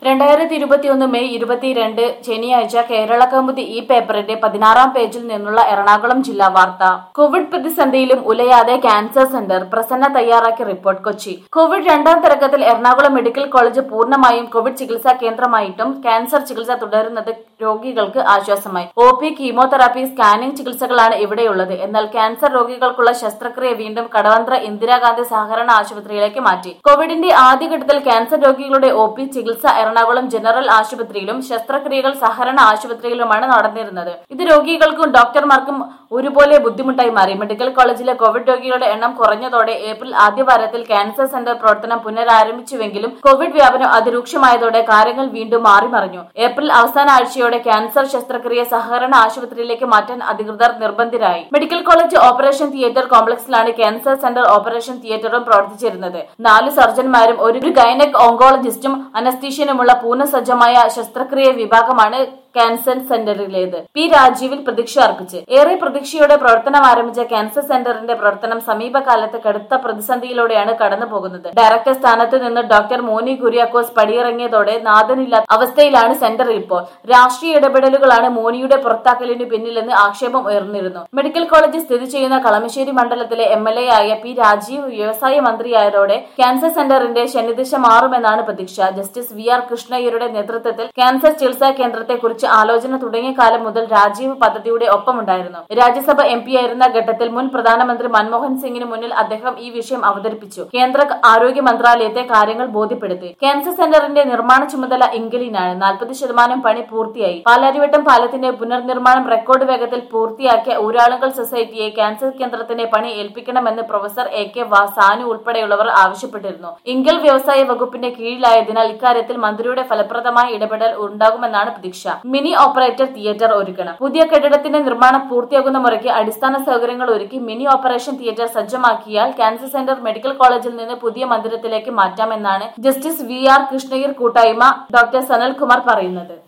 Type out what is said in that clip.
രണ്ടായിരത്തി ഇരുപത്തിയൊന്ന് മെയ് ഇരുപത്തിരണ്ട് ശനിയാഴ്ച കേരള കൗമുദി ഈ പേപ്പറിന്റെ പതിനാറാം പേജിൽ നിന്നുള്ള എറണാകുളം ജില്ലാ വാർത്ത കോവിഡ് പ്രതിസന്ധിയിലും ഉലയാതെ ക്യാൻസർ സെന്റർ പ്രസന്ന തയ്യാറാക്കിയ റിപ്പോർട്ട് കൊച്ചി കോവിഡ് രണ്ടാം തരംഗത്തിൽ എറണാകുളം മെഡിക്കൽ കോളേജ് പൂർണ്ണമായും കോവിഡ് ചികിത്സാ കേന്ദ്രമായിട്ടും ക്യാൻസർ ചികിത്സ തുടരുന്നത് രോഗികൾക്ക് ആശ്വാസമായി ഒ പി കീമോതെറാപ്പി സ്കാനിംഗ് ചികിത്സകളാണ് ഇവിടെയുള്ളത് എന്നാൽ ക്യാൻസർ രോഗികൾക്കുള്ള ശസ്ത്രക്രിയ വീണ്ടും കടവന്ത്ര ഇന്ദിരാഗാന്ധി സഹകരണ ആശുപത്രിയിലേക്ക് മാറ്റി കോവിഡിന്റെ ആദ്യഘട്ടത്തിൽ ക്യാൻസർ രോഗികളുടെ ഒ പി ചികിത്സ എറണാകുളം ജനറൽ ആശുപത്രിയിലും ശസ്ത്രക്രിയകൾ സഹകരണ ആശുപത്രിയിലുമാണ് നടന്നിരുന്നത് ഇത് രോഗികൾക്കും ഡോക്ടർമാർക്കും ഒരുപോലെ ബുദ്ധിമുട്ടായി മാറി മെഡിക്കൽ കോളേജിലെ കോവിഡ് രോഗികളുടെ എണ്ണം കുറഞ്ഞതോടെ ഏപ്രിൽ ആദ്യവാരത്തിൽ ക്യാൻസർ സെന്റർ പ്രവർത്തനം പുനരാരംഭിച്ചുവെങ്കിലും കോവിഡ് വ്യാപനം അതിരൂക്ഷമായതോടെ കാര്യങ്ങൾ വീണ്ടും മാറിമറിഞ്ഞു ഏപ്രിൽ അവസാന ആഴ്ചയോടെ ക്യാൻസർ ശസ്ത്രക്രിയ സഹകരണ ആശുപത്രിയിലേക്ക് മാറ്റാൻ അധികൃതർ നിർബന്ധിതരായി മെഡിക്കൽ കോളേജ് ഓപ്പറേഷൻ തിയേറ്റർ കോംപ്ലക്സിലാണ് ക്യാൻസർ സെന്റർ ഓപ്പറേഷൻ തിയേറ്ററും പ്രവർത്തിച്ചിരുന്നത് നാല് സർജൻമാരും ഒരു ഗൈനക് ഓങ്കോളജിസ്റ്റും അനസ്തീഷ്യനുമുള്ള പൂർണ്ണസജ്ജമായ ശസ്ത്രക്രിയ വിഭാഗമാണ് ക്യാൻസർ സെന്ററിലേത് പി രാജീവിൽ പ്രതീക്ഷ അർപ്പിച്ച് ഏറെ പ്രതീക്ഷയോടെ പ്രവർത്തനം ആരംഭിച്ച ക്യാൻസർ സെന്ററിന്റെ പ്രവർത്തനം സമീപകാലത്ത് കടുത്ത പ്രതിസന്ധിയിലൂടെയാണ് കടന്നു പോകുന്നത് ഡയറക്ടർ സ്ഥാനത്ത് നിന്ന് ഡോക്ടർ മോനി കുര്യാക്കോസ് പടിയിറങ്ങിയതോടെ നാഥനില്ലാത്ത അവസ്ഥയിലാണ് സെന്റർ ഇപ്പോൾ രാഷ്ട്രീയ ഇടപെടലുകളാണ് മോനിയുടെ പുറത്താക്കലിന് പിന്നിലെന്ന് ആക്ഷേപം ഉയർന്നിരുന്നു മെഡിക്കൽ കോളേജ് സ്ഥിതി ചെയ്യുന്ന കളമശ്ശേരി മണ്ഡലത്തിലെ എം എൽ എ ആയ പി രാജീവ് വ്യവസായ മന്ത്രിയായതോടെ ക്യാൻസർ സെന്ററിന്റെ ശനിദിശ മാറുമെന്നാണ് പ്രതീക്ഷ ജസ്റ്റിസ് വി ആർ കൃഷ്ണയ്യരുടെ നേതൃത്വത്തിൽ ക്യാൻസർ ചികിത്സാ കേന്ദ്രത്തെക്കുറിച്ച് ആലോചന തുടങ്ങിയ കാലം മുതൽ രാജീവ് പദ്ധതിയുടെ ഒപ്പമുണ്ടായിരുന്നു രാജ്യസഭ എം പി ആയിരുന്ന ഘട്ടത്തിൽ മുൻ പ്രധാനമന്ത്രി മൻമോഹൻ സിംഗിന് മുന്നിൽ അദ്ദേഹം ഈ വിഷയം അവതരിപ്പിച്ചു കേന്ദ്ര ആരോഗ്യ മന്ത്രാലയത്തെ കാര്യങ്ങൾ ബോധ്യപ്പെടുത്തി ക്യാൻസർ സെന്ററിന്റെ നിർമ്മാണ ചുമതല ഇംഗലിനാണ് നാൽപ്പത് ശതമാനം പണി പൂർത്തിയായി പാലാരിവട്ടം പാലത്തിന്റെ പുനർനിർമ്മാണം റെക്കോർഡ് വേഗത്തിൽ പൂർത്തിയാക്കിയ ഊരാളുകൾ സൊസൈറ്റിയെ ക്യാൻസർ കേന്ദ്രത്തിന്റെ പണി ഏൽപ്പിക്കണമെന്ന് പ്രൊഫസർ എ കെ വാസാനു ഉൾപ്പെടെയുള്ളവർ ആവശ്യപ്പെട്ടിരുന്നു ഇംഗൽ വ്യവസായ വകുപ്പിന്റെ കീഴിലായതിനാൽ ഇക്കാര്യത്തിൽ മന്ത്രിയുടെ ഫലപ്രദമായ ഇടപെടൽ ഉണ്ടാകുമെന്നാണ് പ്രതീക്ഷ മിനി ഓപ്പറേറ്റർ തിയേറ്റർ ഒരുക്കണം പുതിയ കെട്ടിടത്തിന്റെ നിർമ്മാണം പൂർത്തിയാകുന്ന മുറയ്ക്ക് അടിസ്ഥാന സൗകര്യങ്ങൾ ഒരുക്കി മിനി ഓപ്പറേഷൻ തിയേറ്റർ സജ്ജമാക്കിയാൽ ക്യാൻസർ സെന്റർ മെഡിക്കൽ കോളേജിൽ നിന്ന് പുതിയ മന്ദിരത്തിലേക്ക് മാറ്റാമെന്നാണ് ജസ്റ്റിസ് വി ആർ കൃഷ്ണയ്യർ കൂട്ടായ്മ ഡോക്ടർ സനൽകുമാർ പറയുന്നത്